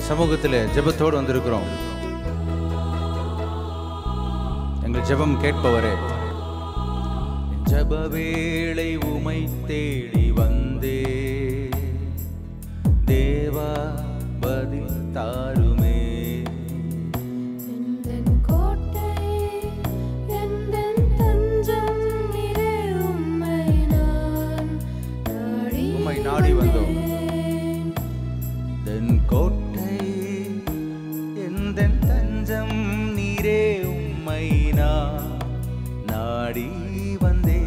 சமூகத்தில் ஜெபத்தோடு வந்திருக்கிறோம் எங்கள் ஜெபம் கேட்பவரே ஜெப வேளை உமை தேடி வந்தே தேவா பதில் தாருமே எந்தன் கோட்டை எந்தன் தஞ்சம் நீரே உம்மை நான் நாடி உம்மை நாடி வந்தோம். வந்தேன். தென் கோட்டை எந்தன் தஞ்சம் நீரே உம்மை நான் நாடி வந்தே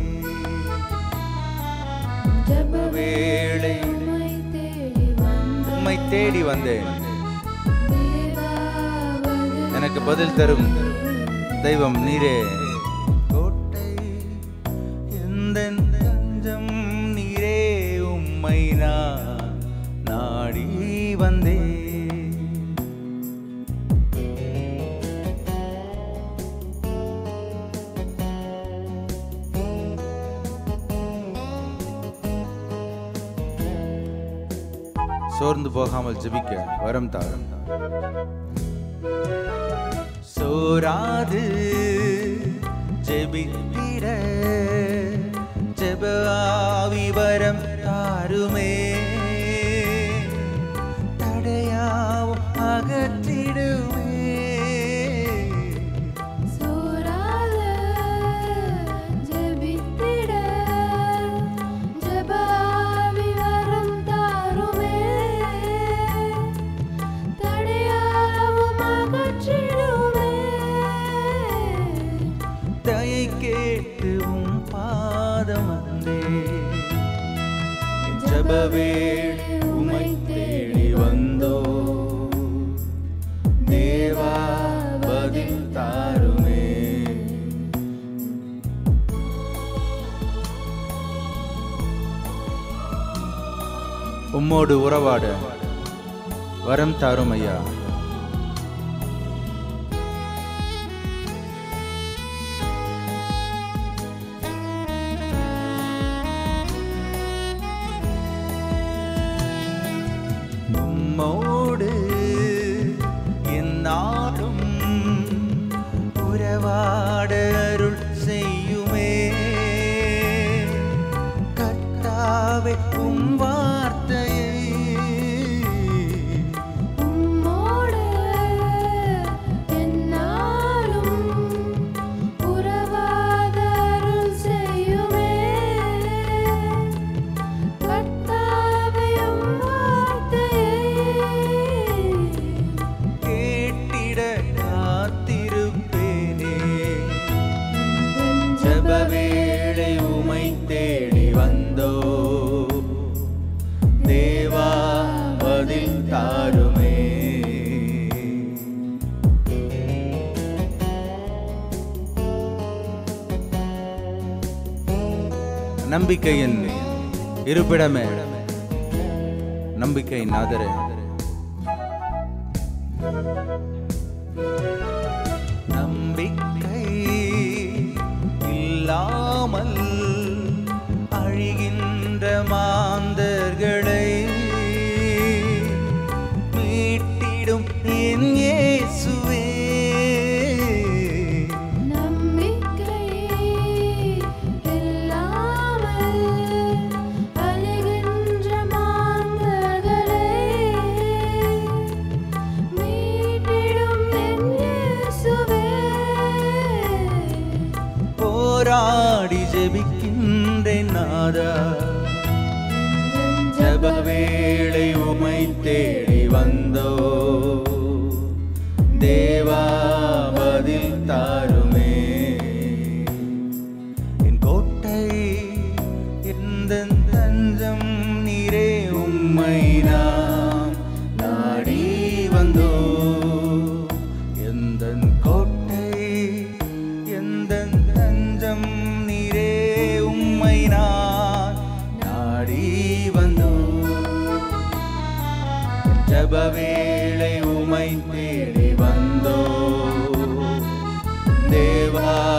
ஜெப வேளை உம்மை தேடி வந்தேன். உம்மை தேடி வந்தேன் தேவா பதில் எனக்கு பதில் தரும் தெய்வம் நீரே கோட்டை எந்தன் தஞ்சம் நீரே உம்மை நான் நாடி வந்தே சோர்ந்து போகாமல் ஜெபிக்க வரம் தாரும் சோராது ஜெபித்திட ஜெபாவி வரம் தாருமே தடையாவும் அகற்றிடுமே சோராத ஜெபித்திட ஜெபாவி வரம் தாருமே தடையாவும் அகற்றிடுமே தயை கேட்டு உம் பாதம் வந்தே ஜபவேள் உமை தேடி வந்தோ தேவா பதில் தாருமே உம்மோடு உறவாட வரம் தாரும் ஐயா உம்மோடு என்னாலும் உறவாட அருள் செய்யுமே கட்டாவே உம் வார்த்தையை உம்மோடு என்னாலும் உறவாத அருள் செய்யுமே கர்த்தாவே உம் வார்த்தையை கேட்டிட காத்திருப்பேனே ஜபவேளை உமை தேடி வந்தோ தேவா பதில் தாருமே நம்பிக்கையின் இருப்பிடமே நம்பிக்கை நாதரே நம்பிக்கை இல்லாமல் அழிகின்ற மாந்தர்களை மீட்டிடும் என் இயேசுவே நம்பிக்கை இல்லாமல் அழுகின்ற மாந்தர்களை மீட்டிடும் என் இயேசுவே போராடி ஜெபிக்கின்றேன் நாதா ஜபவேளை உமை தேடி வந்தோ தேவா பதில் தாருமே என் கோட்டை எந்த தஞ்சம் நீரே உம்மை நாம் நாடி வந்தோ எந்த கோட்டை எந்த தஞ்சம் நீரே உம்மை நான் நாடி வந்தோ ஜபவேளை உமை தேடி வந்தோ தேவா